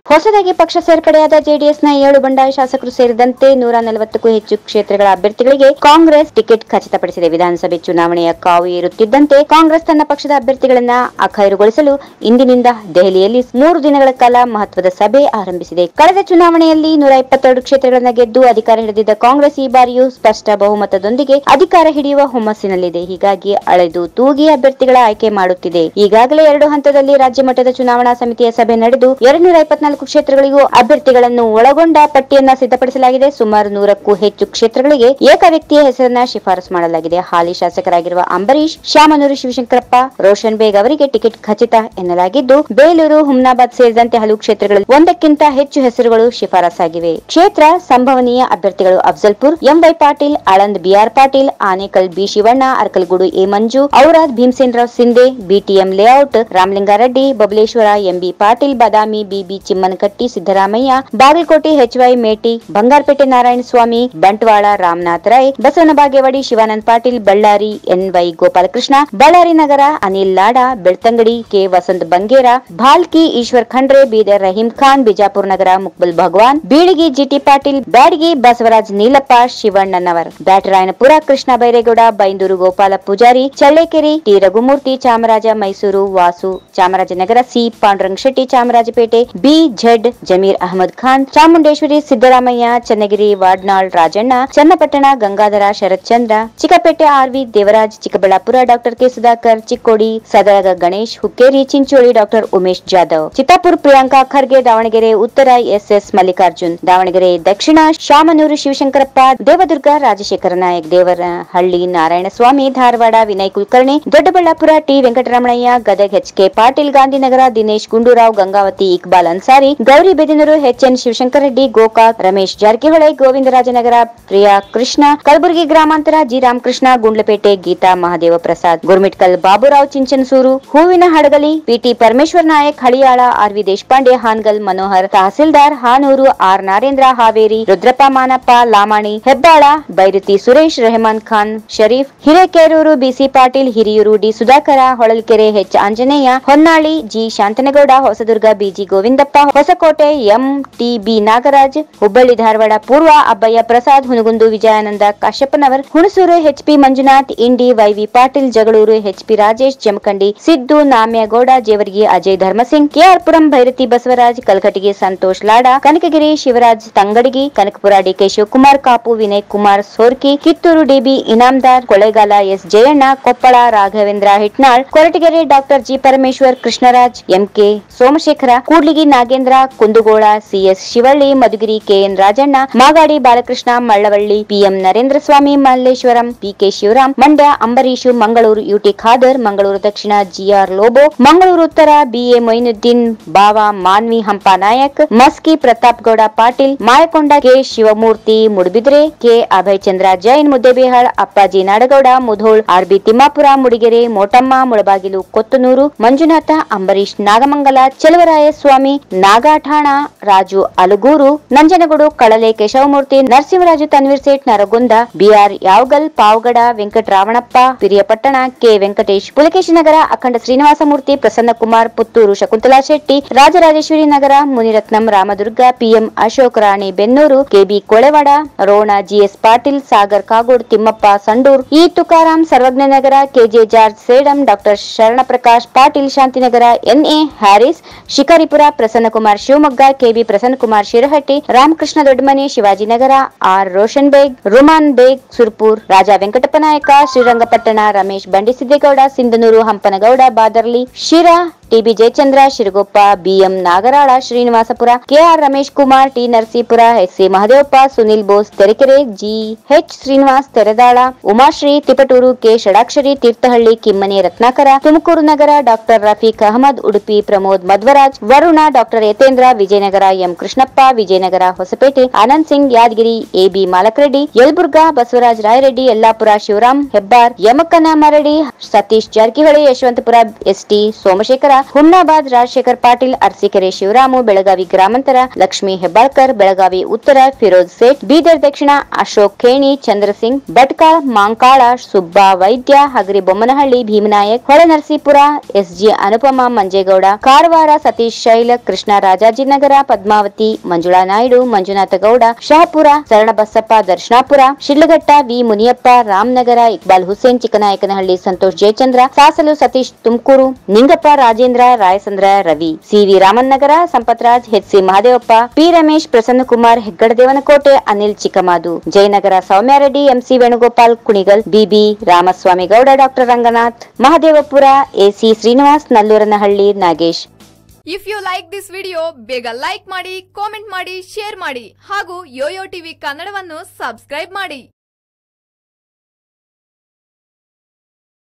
ಹೊಸದಾಗಿ ಪಕ್ಷ ಸೇರ್ಪಡೆಯಾದ ಜೆಡಿಎಸ್ನ ಏಳು ಬಂಡಾಯ ಶಾಸಕರು ಸೇರಿದಂತೆ ನೂರ ನಲವತ್ತಕ್ಕೂ ಹೆಚ್ಚು ಕ್ಷೇತ್ರಗಳ ಅಭ್ಯರ್ಥಿಗಳಿಗೆ ಕಾಂಗ್ರೆಸ್ ಟಿಕೆಟ್ ಖಚಿತಪಡಿಸಿದೆ ವಿಧಾನಸಭೆ ಚುನಾವಣೆಯ ಕಾವು ಏರುತ್ತಿದ್ದಂತೆ ಕಾಂಗ್ರೆಸ್ ತನ್ನ ಪಕ್ಷದ ಅಭ್ಯರ್ಥಿಗಳನ್ನ ಅಖೈರುಗೊಳಿಸಲು ಇಂದಿನಿಂದ ದೆಹಲಿಯಲ್ಲಿ ಮೂರು ದಿನಗಳ ಕಾಲ ಮಹತ್ವದ ಸಭೆ ಆರಂಭಿಸಿದೆ ಕಳೆದ ಚುನಾವಣೆಯಲ್ಲಿ ನೂರ ಇಪ್ಪತ್ತೆರಡು ಕ್ಷೇತ್ರಗಳನ್ನ ಗೆದ್ದು ಅಧಿಕಾರ ಹಿಡಿದಿದ್ದ ಕಾಂಗ್ರೆಸ್ ಈ ಬಾರಿಯೂ ಸ್ಪಷ್ಟ ಬಹುಮತದೊಂದಿಗೆ ಅಧಿಕಾರ ಹಿಡಿಯುವ ಹುಮ್ಮಸ್ಸಿನಲ್ಲಿದೆ ಹೀಗಾಗಿ ಅಳೆದು ತೂಗಿ ಅಭ್ಯರ್ಥಿಗಳ ಆಯ್ಕೆ ಮಾಡುತ್ತಿದೆ ಈಗಾಗಲೇ ಎರಡು ಹಂತದಲ್ಲಿ ರಾಜ್ಯ ಮಟ್ಟದ ಚುನಾವಣಾ ಸಮಿತಿಯ ಸಭೆ ನಡೆದು ಎರಡ್ನೂರ ಇಪ್ಪತ್ನಾಲ್ಕು ಕ್ಷೇತ್ರಗಳಿಗೂ ಅಭ್ಯರ್ಥಿಗಳನ್ನು ಒಳಗೊಂಡ ಪಟ್ಟಿಯನ್ನ ಸಿದ್ಧಪಡಿಸಲಾಗಿದೆ ಸುಮಾರು ನೂರಕ್ಕೂ ಹೆಚ್ಚು ಕ್ಷೇತ್ರಗಳಿಗೆ ಏಕ ವ್ಯಕ್ತಿಯ ಹೆಸರನ್ನ ಶಿಫಾರಸು ಮಾಡಲಾಗಿದೆ ಹಾಲಿ ಶಾಸಕರಾಗಿರುವ ಅಂಬರೀಶ್ ಶಾಮನೂರು ಶಿವಶಂಕರಪ್ಪ ರೋಷನ್ ಬೇಗ್ ಅವರಿಗೆ ಟಿಕೆಟ್ ಖಚಿತ ಎನ್ನಲಾಗಿದ್ದು ಬೇಲೂರು ಹುಮ್ನಾಬಾದ್ ಸೇರಿದಂತೆ ಹಲವು ಕ್ಷೇತ್ರಗಳಲ್ಲಿ ಒಂದಕ್ಕಿಂತ ಹೆಚ್ಚು ಹೆಸರುಗಳು ಶಿಫಾರಸಾಗಿವೆ ಕ್ಷೇತ್ರ ಸಂಭವನೀಯ ಅಭ್ಯರ್ಥಿಗಳು Afzalpur MY Patil Aland BR Patil Anekal B Shivanna Arkalgud A Manju Aurad Bhimsenrao Shinde BTM layout Ramalingareddy Babaleshwar MB Patil Badami BB Chimmanakatti Siddaramaiah Bagalkot HY Meti Bangarpet Narayana Swamy Bantwal Ramanath Rai Basavana Bagewadi Shivanand Patil Bellary NY Gopalakrishna Bellary Nagara Anil Lad Belthangady K Vasanth Bangera Bhalki Eshwar Khandre Bidar Rahim Khan Bijapur Nagara Makbul Bhagwan Bilagi GT Patil Byadgi Basavaraj Neelappa ಶಿವಣ್ಣನವರ್ Byatarayanapura Krishna Byregowda Byndoor Gopala Poojary Challakere T Raghumurthy Chamaraja Mysore Vasu Chamarajanagar C Panduranga Shetty Chamarajpet B Z Zameer Ahmed Khan Chamundeshwari Siddaramaiah Channagiri Vadnal Rajanna Channapatna Gangadhara Sharath Chandra Chickpet RV Devaraj Chikkaballapur doctor K Sudhakar Chikkodi Sadalga Ganesh Hukkeri Chincholi doctor Umesh Jadhav Chittapur Priyanka Kharge Davangere Uttara SS Mallikarjun Davangere Dakshina Shamanur Shivashankarappa Devadurga Rajashekara Nayak Devarahalli Narayanaswamy Dharwad Vinay Kulkarni Doddaballapur T Venkataramanaiah Gadag H K Patil Gandhinagar Dinesh Gundurao Gangavathi Iqbal Ansari Gauribidanur HN Shivashankara Reddy Gokak Ramesh Jarkiholi Govindarajanagar Priya Krishna Kalaburagi Gramantara G Ramakrishna Gundlupet Geetha Mahadeva Prasad Gurmitkal Baburao Chinchansur Hoovina Hadagali PT Parameshwar Nayak Haliyal RV Deshpande Hangal Manohar Tahsildar Hanur R Narendra Haveri Rudrappa Manappa Lamani Hebbal Byrathi Suresh Rehman Khan Sharif Hirekerur BC Patil Hiriyur D Sudhakara Holalkere H Anjaneya Honnali G Shanthanagowda Hosadurga BG Govindappa Hoskote M T B Nagaraj Hubballi Dharwad Purva Abbayya Prasad Hunagund Vijayanand Kashappanavar Hunsur HP Manjunath Indi YV Patil Jagalur HP Rajesh Jamkhandi Siddu Nyamagouda Jevargi Ajay Dharam Singh KR Puram Byrathi Basavaraj Kalaghatagi Santosh Lad Kanakagiri Shivaraj Tangadagi Kanakapura DK Shivakumar Kapu Vinay Kumar Sorake Kittur DB Inamdar Kollegal S Jayanna Koppal Raghavendra Hitnal Koratagere doctor G Parameshwar Krishnaraj MK Somashekhar Kudligi Nagendra Kundgol CS Shivalli Madhugiri KN Rajanna Magadi Balakrishna Malavalli PM Narendra Swamy Malleshwaram PK Shivaram Mandya Ambareesh Mangaluru UT Khader Mangaluru Dakshina GR Lobo Mangaluru Uttara BA Moinuddin Bava Manvi Hampa Nayak Maski Pratap Gowda Patil Mayakonda K Shivamurthy Moodbidri K Abhay Chandra Jain Muddebihal Appaji Nadagouda Mudhol RB Timmapur Mudigere Motamma Mulabagilu Kothanur Manjunath Ambareesh Nagamangala Cheluvaraya Swamy Nagathana Raju Alagur Nanjangud Kalale Keshavamurthy Narasimharaja Tanveer Sait Nargund BR Yavagal Pavagada Venkataravanappa Periyapatna K Venkatesh Pulakeshi Nagar Akhanda Srinivasamurthy Prasanna Kumar Puttur Shakuntala Shetty Rajarajeshwari Nagar Munirathna Ramdurg PM Ashok Rani Bennur KB Kolivad Ron GS Patil Sagar Kagodu Thimmappa Sandur E Tukaram Sarvagna Nagar KJ George Sedam doctor Sharanprakash Patil Shantinagar NA Haris Shikaripura Prasannakumar Shivamogga KB Prasannakumar Shirahatti Ramakrishna Doddamani Shivajinagar R Roshan Baig Rumaan Baig Surpur Raja Venkatappa Nayaka Srirangapatna Ramesh Bandisiddegowda Sindhanur Hampanagouda Badarli Sira TB Jayachandra Shiragoppa BM Nagaral Srinivaspur KR Ramesh Kumar T Narasipura SC Mahadevappa Sunil Bose Terekere G H Srinivas Teradal Umashree Tiptur K Shadakshari Thirthahalli Kimmane Ratnakar Tumakuru Nagar doctor Rafiq Ahmed Udupi Pramod Madhwaraj Varuna doctor Yathindra Vijayanagar M Krishnappa Vijayanagar Hospet Anand Singh Yadgir AB Malakareddy Yelburga Basavaraj Rayareddy Yellapur Shivaram Hebbar Yamakana Maradi Satish Jarkiholi Yeshwanthpur ST Somashekar Humnabad Rajashekar Patil Arsikere Shivaramu Belagavi Gramantara Lakshmi Hebbalkar Belagavi ಉತ್ತರ ಫಿರೋಜ್ ಸೇಠ್ ಬೀದರ್ ದಕ್ಷಿಣ Ashok Kheni ಚಂದ್ರಸಿಂಗ್ ಭಟ್ಕಾಳ್ Mankal Subba Vaidya Hagari Bommanahalli Bhima Naik Holenarasipur SG Anupama Manjegowda Karwar Satish Shaila Krishna Rajajinagar Padmavati Manjula Naidu Manjunatha Gowda Shahapur Sharanabasappa Darshanapur Sidlaghatta V Muniyappa Ramanagara Iqbal Hussain Chiknayakanahalli Santosh Jayachandra Sasalu Satish Tumakuru Ningappa Rajendra Rayasandra Ravi CV Ramanagara Sampath Raj HC Mahadevappa P Ramesh Prasanna Kumar Heggadadevanakote Anil Chikkamadu Jayanagar Sowmya Reddy MC Venugopal Kunigal BB Ramaswamy Gowda doctor Ranganath Mahadevapura AC Srinivas Nallurnahalli Nagesh if you like this video ಬೇಗ like ಮಾಡಿ comment ಮಾಡಿ share ಮಾಡಿ ಹಾಗೂ Yoyo TV ಕನ್ನಡವನ್ನು subscribe ಮಾಡಿ